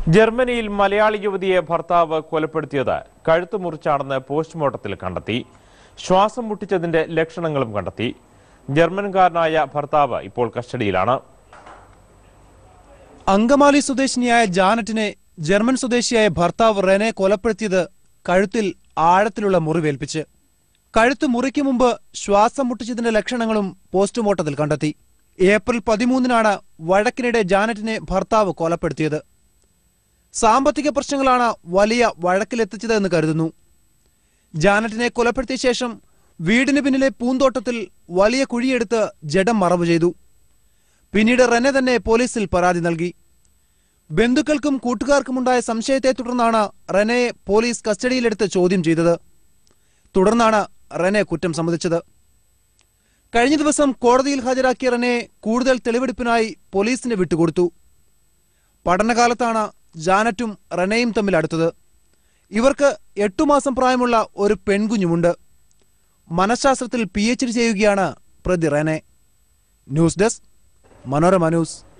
ജർമ്മനിയിൽ മലയാളി യുവതിയെ ഭർത്താവ് കൊലപ്പെടുത്തിയത് കഴുത്തു മുറിച്ചാണെന്ന് പോസ്റ്റ്മോർട്ടത്തിൽ കണ്ടെത്തി ശ്വാസം മുട്ടിച്ചതിന്റെ ലക്ഷണങ്ങളും കണ്ടെത്തി ജർമ്മൻകാരനായ ഭർത്താവ് ഇപ്പോൾ കസ്റ്റഡിയിലാണ് അങ്കമാലി സ്വദേശിനിയായ ജാനറ്റിനെ ജർമ്മൻ സ്വദേശിയായ ഭർത്താവ് റെനെ കൊലപ്പെടുത്തിയത് കഴുത്തിൽ ആഴത്തിലുള്ള മുറിവേൽപ്പിച്ച് കഴുത്ത് മുറിക്ക് മുമ്പ് ശ്വാസം മുട്ടിച്ചതിന്റെ ലക്ഷണങ്ങളും പോസ്റ്റ്മോർട്ടത്തിൽ കണ്ടെത്തി ഏപ്രിൽ പതിമൂന്നിനാണ് വഴക്കിനിടെ ജാനറ്റിനെ ഭർത്താവ് കൊലപ്പെടുത്തിയത് സാമ്പത്തിക പ്രശ്നങ്ങളാണ് വലിയ വഴക്കിലെത്തിച്ചതെന്ന് കരുതുന്നു ജാനറ്റിനെ കൊലപ്പെടുത്തിയ ശേഷം വീടിന് പിന്നിലെ പൂന്തോട്ടത്തിൽ വലിയ കുഴിയെടുത്ത് ജഡം മറവ് ചെയ്തു പിന്നീട് റെനെ തന്നെ പോലീസിൽ പരാതി നൽകി ബന്ധുക്കൾക്കും കൂട്ടുകാർക്കുമുണ്ടായ സംശയത്തെ തുടർന്നാണ് റെനയെ പോലീസ് കസ്റ്റഡിയിലെടുത്ത് ചോദ്യം ചെയ്തത് തുടർന്നാണ് റെനെ കുറ്റം സമ്മതിച്ചത് കഴിഞ്ഞ ദിവസം കോടതിയിൽ ഹാജരാക്കിയ റെനെ കൂടുതൽ തെളിവെടുപ്പിനായി പോലീസിന് വിട്ടുകൊടുത്തു പഠനകാലത്താണ് ജാനറ്റും റെനയും തമ്മിൽ അടുത്തത് ഇവർക്ക് എട്ടു മാസം പ്രായമുള്ള ഒരു പെൺകുഞ്ഞുമുണ്ട് മനഃശാസ്ത്രത്തിൽ പി എച്ച് ഡി ചെയ്യുകയാണ് പ്രതി Rene news desk Manorama news